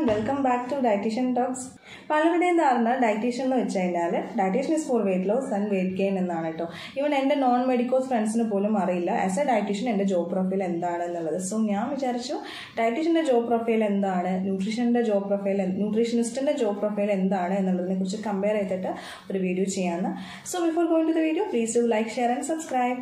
welcome back to dietitian talks പലരുടെയും ധാരണ dietitian എന്ന് വെച്ച് കഴിഞ്ഞാൽ dietitian is for weight loss and weight gain എന്നാണ് കേട്ടോ ഈവൻ എൻ്റെ നോൺ മെഡിക്കോസ് ഫ്രണ്ട്സിന് പോലും അറിയില്ല ആസ് എ ഡയറ്റീഷ്യൻ എൻ്റെ ജോബ് പ്രൊഫൈൽ എന്താണ് എന്നുള്ളത് സോ ഞാൻ വിചാരിച്ചു ഡയറ്റീഷ്യൻ്റെ ജോബ് പ്രൊഫൈൽ എന്താണ് ന്യൂട്രീഷൻ്റെ ജോബ് പ്രൊഫൈൽ ന്യൂട്രീഷനിസ്റ്റിൻ്റെ ജോബ് പ്രൊഫൈൽ എന്താണ് എന്നുള്ളതിനെ കുറിച്ച് കമ്പയർ ചെയ്തിട്ട് ഒരു വീഡിയോ ചെയ്യാമെന്ന് so before going to the video please do like share and subscribe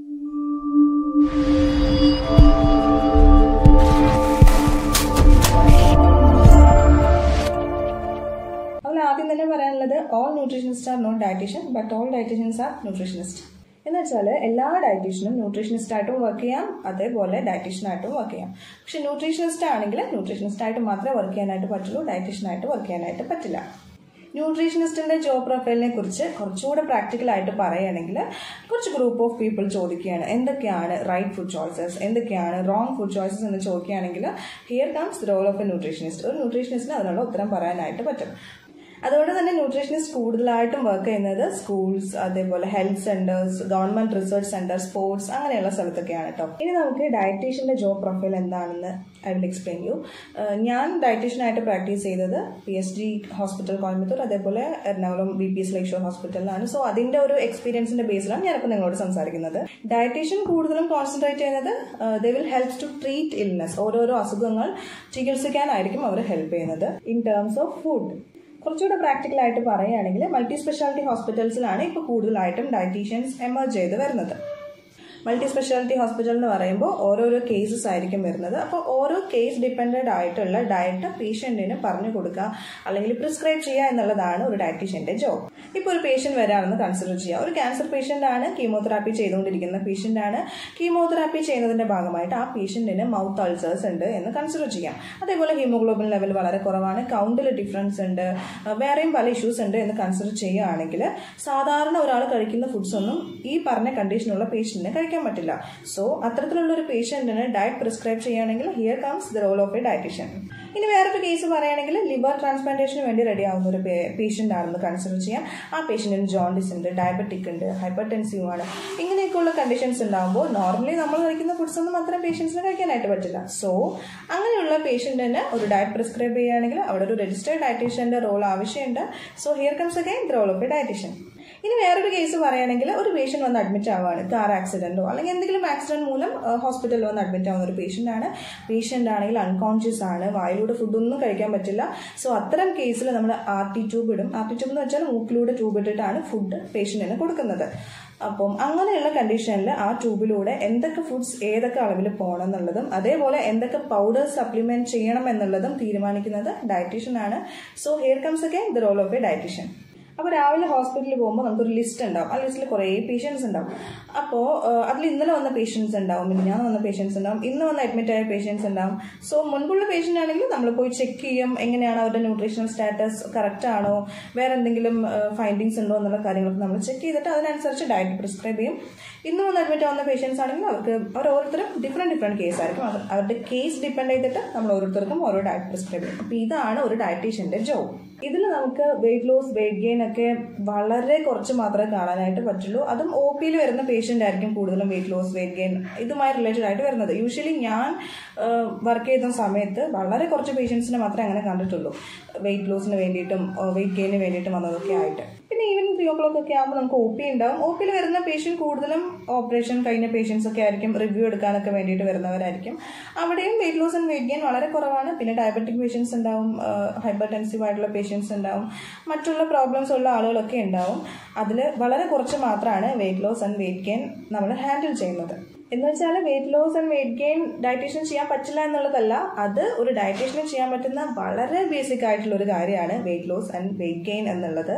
അതുപോലെ ആദ്യം തന്നെ പറയാനുള്ളത് all nutritionist are not dietitian but all dietitians are nutritionist എന്ന് വെച്ചാൽ എല്ലാ ഡയറ്റീഷ്യനും ന്യൂട്രീഷനിസ്റ്റ് ആയിട്ടും വർക്ക് ചെയ്യാം അതേപോലെ ഡയറ്റീഷ്യനായിട്ടും വർക്ക് ചെയ്യാം പക്ഷെ ന്യൂട്രീഷനിസ്റ്റ് ആണെങ്കിൽ ന്യൂട്രീഷനിസ്റ്റ് ആയിട്ട് മാത്രമേ വർക്ക് ചെയ്യാനായിട്ട് പറ്റുള്ളൂ ഡയറ്റീഷ്യനായിട്ട് വർക്ക് ചെയ്യാനായിട്ട് പറ്റില്ല ന്യൂട്രീഷനിസ്റ്റിന്റെ ജോബ് പ്രൊഫൈലിനെ കുറിച്ച് കുറച്ചുകൂടെ പ്രാക്ടിക്കൽ ആയിട്ട് പറയുകയാണെങ്കിൽ കുറച്ച് ഗ്രൂപ്പ് ഓഫ് പീപ്പിൾ ചോദിക്കുകയാണ് എന്തൊക്കെയാണ് റൈറ്റ് ഫുഡ് ചോയ്സസ് എന്തൊക്കെയാണ് റോങ് ഫുഡ് ചോയ്സസ് എന്ന് ചോദിക്കുകയാണെങ്കിൽ here comes role of a nutritionist ഒരു ന്യൂട്രീഷനിസ്റ്റിന് അതിനുള്ള ഉത്തരം പറയാനായിട്ട് പറ്റും അതുകൊണ്ട് തന്നെ ന്യൂട്രീഷനിസ്റ്റ് കൂടുതലായിട്ടും വർക്ക് ചെയ്യുന്നത് സ്കൂൾസ് അതേപോലെ health centres government research centre sports അങ്ങനെയുള്ള സ്ഥലത്തൊക്കെയാണ് കേട്ടോ ഇനി നമുക്ക് ഡയറ്റീഷ്യന്റെ ജോബ് പ്രൊഫൈൽ എന്താണെന്ന് ഐ വിൽ എക്സ്പ്ലെയിൻ യു ഞാൻ ഡയറ്റീഷ്യനായിട്ട് പ്രാക്ടീസ് ചെയ്തത് P S G hospital Coimbatore അതേപോലെ Ernakulam B P S lakeshore ഹോസ്പിറ്റലിലാണ് സോ അതിന്റെ ഒരു എക്സ്പീരിയൻസിന്റെ ബേസിലാണ് ഞാനിപ്പോൾ നിങ്ങളോട് സംസാരിക്കുന്നത് ഡയറ്റീഷ്യൻ കൂടുതലും കോൺസെൻട്രേറ്റ് ചെയ്യുന്നത് they will help to treat illness ഓരോരോ അസുഖങ്ങൾ ചികിത്സിക്കാനായിരിക്കും അവർ ഹെൽപ്പ് ചെയ്യുന്നത് ഇൻ ടേംസ് ഓഫ് ഫുഡ് കുറച്ചുകൂടെ പ്രാക്ടിക്കൽ ആയിട്ട് പറയുകയാണെങ്കിൽ മൾട്ടി സ്പെഷ്യാലിറ്റി ഹോസ്പിറ്റൽസിലാണ് ഇപ്പോൾ കൂടുതലായിട്ടും ഡയറ്റീഷ്യൻസ് എമർജ് ചെയ്ത് വരുന്നത് മൾട്ടി സ്പെഷ്യാലിറ്റി ഹോസ്പിറ്റൽ എന്ന് പറയുമ്പോൾ ഓരോരോ കേസസ് ആയിരിക്കും വരുന്നത് അപ്പോൾ ഓരോ കേസ് ഡിപ്പെൻഡഡ് ആയിട്ടുള്ള ഡയറ്റ് പേഷ്യൻറ്റിന് പറഞ്ഞു കൊടുക്കുക അല്ലെങ്കിൽ പ്രിസ്ക്രൈബ് ചെയ്യുക എന്നുള്ളതാണ് ഒരു ഡയറ്റീഷ്യൻ്റെ ജോബ് ഇപ്പോൾ ഒരു പേഷ്യൻ്റ് വരാമെന്ന് കൺസിഡർ ചെയ്യുക ഒരു ക്യാൻസർ പേഷ്യൻ്റ് ആണ് കീമോതെറാപ്പി ചെയ്തുകൊണ്ടിരിക്കുന്ന പേഷ്യൻ്റ് ആണ് കീമോതെറാപ്പി ചെയ്യുന്നതിൻ്റെ ഭാഗമായിട്ട് ആ പേഷ്യൻറ്റിന് മൗത്ത് അൾസേഴ്സ് ഉണ്ട് എന്ന് കൺസിഡർ ചെയ്യാം അതേപോലെ ഹീമോഗ്ലോബിൻ ലെവൽ വളരെ കുറവാണ് കൗണ്ടിൽ ഡിഫറൻസ് ഉണ്ട് വേറെയും പല ഇഷ്യൂസ് ഉണ്ട് എന്ന് കൺസിഡർ ചെയ്യുകയാണെങ്കിൽ സാധാരണ ഒരാൾ കഴിക്കുന്ന ഫുഡ്സ് ഒന്നും ഈ പറഞ്ഞ കണ്ടീഷനുള്ള പേഷ്യൻറ്റിന് കഴിക്കാൻ പറ്റില്ല സോ അത്തരത്തിലുള്ള ഒരു പേഷ്യൻറ്റിന് ഡയറ്റ് പ്രിസ്ക്രൈബ് ചെയ്യുകയാണെങ്കിൽ here comes the role of a dietician ഇനി വേറൊരു കേസ് പറയുകയാണെങ്കിൽ ലിവർ ട്രാൻസ്പ്ലാന്റേഷന് വേണ്ടി റെഡി ആവുന്ന ഒരു പേഷ്യൻ്റ് ആണെന്ന് കൺസിഡർ ചെയ്യാം ആ പേഷ്യൻറ്റിന് ജോണ്ടിസ് ഉണ്ട് ഡയബറ്റിക് ഉണ്ട് ഹൈപ്പർ ടെൻസീവ് ആണ് ഇങ്ങനെയൊക്കെയുള്ള കണ്ടീഷൻസ് ഉണ്ടാകുമ്പോൾ നോർമലി നമ്മൾ കഴിക്കുന്ന ഫുഡ്സ് ഒന്നും അത്തരം പേഷ്യൻസിന് കഴിക്കാനായിട്ട് പറ്റില്ല സോ അങ്ങനെയുള്ള പേഷ്യൻറ്റിന് ഒരു ഡയറ്റ് പ്രിസ്ക്രൈബ് ചെയ്യുകയാണെങ്കിൽ അവിടെ ഒരു രജിസ്റ്റേർഡ് ഡയറ്റീഷ്യൻ്റെ റോൾ ആവശ്യമുണ്ട് so here comes again the role of a dietician ഇനി വേറൊരു കേസ് പറയുകയാണെങ്കിൽ ഒരു പേഷ്യൻ്റ് വന്ന് അഡ്മിറ്റ് ആവുകയാണ് കാർ ആക്സിഡൻറ്റോ അല്ലെങ്കിൽ എന്തെങ്കിലും ആക്സിഡന്റ് മൂലം ഹോസ്പിറ്റലിൽ വന്ന് അഡ്മിറ്റ് ആവുന്ന ഒരു പേഷ്യൻ്റ് ആണ് പേഷ്യൻ്റ് ആണെങ്കിൽ അൺകോൺഷ്യസ് ആണ് വായിലൂടെ ഫുഡൊന്നും കഴിക്കാൻ പറ്റില്ല സോ അത്തരം കേസിൽ നമ്മൾ ആർ ടി ട്യൂബ് ഇടും ആർ ടി ട്യൂബ് എന്ന് വെച്ചാൽ മൂക്കിലൂടെ ട്യൂബ് ഇട്ടിട്ടാണ് ഫുഡ് പേഷ്യൻറ്റിന് കൊടുക്കുന്നത് അപ്പം അങ്ങനെയുള്ള കണ്ടീഷനിൽ ആ ട്യൂബിലൂടെ എന്തൊക്കെ ഫുഡ്സ് ഏതൊക്കെ അളവിൽ പോകണം എന്നുള്ളതും അതേപോലെ എന്തൊക്കെ പൗഡേഴ്സ് സപ്ലിമെന്റ് ചെയ്യണം എന്നുള്ളതും തീരുമാനിക്കുന്നത് ഡയറ്റീഷ്യൻ ആണ് സോ ഹിയർ കംസ് ഒക്കെ the role of a dietician അപ്പോൾ രാവിലെ ഹോസ്പിറ്റലിൽ പോകുമ്പോൾ നമുക്കൊരു ലിസ്റ്റ് ഉണ്ടാവും ആ ലിസ്റ്റിൽ കുറേ പേഷ്യൻസ് ഉണ്ടാവും അപ്പോൾ അതിൽ ഇന്നലെ വന്ന പേഷ്യൻസ് ഉണ്ടാവും പിന്നെ ഞാൻ വന്ന പേഷ്യൻസ് ഉണ്ടാവും ഇന്ന് വന്ന് അഡ്മിറ്റ് ആയ പേഷ്യൻസ് ഉണ്ടാവും സോ മുൻപുള്ള പേഷ്യൻ്റ് ആണെങ്കിൽ നമ്മൾ പോയി ചെക്ക് ചെയ്യും എങ്ങനെയാണ് അവരുടെ ന്യൂട്രീഷണൽ സ്റ്റാറ്റസ് കറക്റ്റ് ആണോ വേറെ എന്തെങ്കിലും ഫൈൻഡിങ്സ് ഉണ്ടോ എന്നുള്ള കാര്യങ്ങളൊക്കെ നമ്മൾ ചെക്ക് ചെയ്തിട്ട് അതിനനുസരിച്ച് ഡയറ്റ് പ്രിസ്ക്രൈബ് ചെയ്യും ഇന്ന് വന്ന് അഡ്മിറ്റ് ആവുന്ന പേഷ്യൻസ് ആണെങ്കിൽ അവർക്ക് അവർ ഓരോരുത്തരും ഡിഫറെൻറ്റ് ഡിഫറെൻറ്റ് കേസ് ആയിരിക്കും അവരുടെ കേസ് ഡിപ്പെൻഡ് ചെയ്തിട്ട് നമ്മൾ ഓരോരുത്തർക്കും ഓരോ ഡയറ്റ് പ്രിസ്ക്രൈബ് ചെയ്യും അപ്പോൾ ഇതാണ് ഒരു ഡയറ്റീഷ്യൻ്റെ ജോബ് ഇതിൽ നമുക്ക് വെയിറ്റ് ലോസ് വെയിറ്റ് ഗെയിൻ ഒക്കെ വളരെ കുറച്ച് മാത്രമേ കാണാനായിട്ട് പറ്റുള്ളൂ അതും ഒ പിയിൽ വരുന്ന പേഷ്യൻ്റ് ആയിരിക്കും കൂടുതലും വെയിറ്റ് ലോസ് വെയിറ്റ് ഗെയിൻ ഇതുമായി റിലേറ്റഡ് ആയിട്ട് വരുന്നത് യൂഷ്വലി ഞാൻ വർക്ക് ചെയ്ത സമയത്ത് വളരെ കുറച്ച് പേഷ്യൻസിനെ മാത്രമേ അങ്ങനെ കണ്ടിട്ടുള്ളൂ വെയിറ്റ് ലോസിന് വേണ്ടിയിട്ടും വെയിറ്റ് ഗെയിന് വേണ്ടിയിട്ടും വന്നതൊക്കെ ആയിട്ട് പിന്നെ ഈവനിങ് ത്രീ ഓ ക്ലോക്ക് ഒക്കെ ആകുമ്പോൾ നമുക്ക് ഒ പി ഉണ്ടാവും ഒ പിയിൽ വരുന്ന പേഷ്യൻ്റ് കൂടുതലും ഓപ്പറേഷൻ കഴിഞ്ഞ പേഷ്യൻസ് ഒക്കെ ആയിരിക്കും റിവ്യൂ എടുക്കാനൊക്കെ വേണ്ടിയിട്ട് വരുന്നവരായിരിക്കും അവിടെയും weight loss and weight gain വളരെ കുറവാണ് പിന്നെ ഡയബറ്റിക് പേഷ്യൻസ് ഉണ്ടാവും ഹൈപ്പർ ടെൻസീവ് ആയിട്ടുള്ള പേഷ്യൻസ് ഉണ്ടാവും മറ്റുള്ള പ്രോബ്ലംസ് ഉള്ള ആളുകളൊക്കെ ഉണ്ടാവും അതിൽ വളരെ കുറച്ച് മാത്രമാണ് weight loss and weight gain നമ്മൾ ഹാൻഡിൽ ചെയ്യുന്നത് എന്ന് വെച്ചാൽ weight loss and weight gain dietician ചെയ്യാൻ പറ്റില്ല എന്നുള്ളതല്ല അത് ഒരു ഡയറ്റീഷ്യന് ചെയ്യാൻ പറ്റുന്ന വളരെ ബേസിക് ആയിട്ടുള്ള ഒരു കാര്യമാണ് weight loss and weight gain എന്നുള്ളത്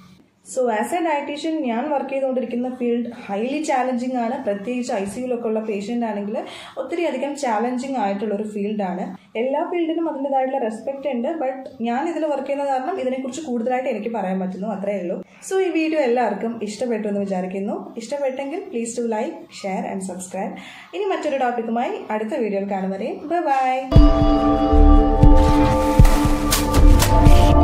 സോ ആസ് എ ഡയറ്റീഷ്യൻ ഞാൻ വർക്ക് ചെയ്തുകൊണ്ടിരിക്കുന്ന ഫീൽഡ് ഹൈലി ചാലഞ്ചിങ് ആണ് പ്രത്യേകിച്ച് ഐ സിയുലൊക്കെ ഉള്ള പേഷ്യൻ്റ് ആണെങ്കിൽ ഒത്തിരി അധികം ചാലഞ്ചിങ് ആയിട്ടുള്ള ഒരു ഫീൽഡാണ് എല്ലാ ഫീൽഡിനും അതിൻ്റെതായിട്ടുള്ള റെസ്പെക്റ്റ് ഉണ്ട് ബട്ട് ഞാൻ ഇതിൽ വർക്ക് ചെയ്യുന്ന കാരണം ഇതിനെക്കുറിച്ച് കൂടുതലായിട്ട് എനിക്ക് പറയാൻ പറ്റുന്നു അത്രയേ ഉള്ളൂ സോ ഈ വീഡിയോ എല്ലാവർക്കും ഇഷ്ടപ്പെട്ടു എന്ന് വിചാരിക്കുന്നു ഇഷ്ടപ്പെട്ടെങ്കിൽ please to like share and subscribe ഇനി മറ്റൊരു ടോപ്പിക്കുമായി അടുത്ത വീഡിയോയിൽ കാണും വരെ ബൈ ബൈ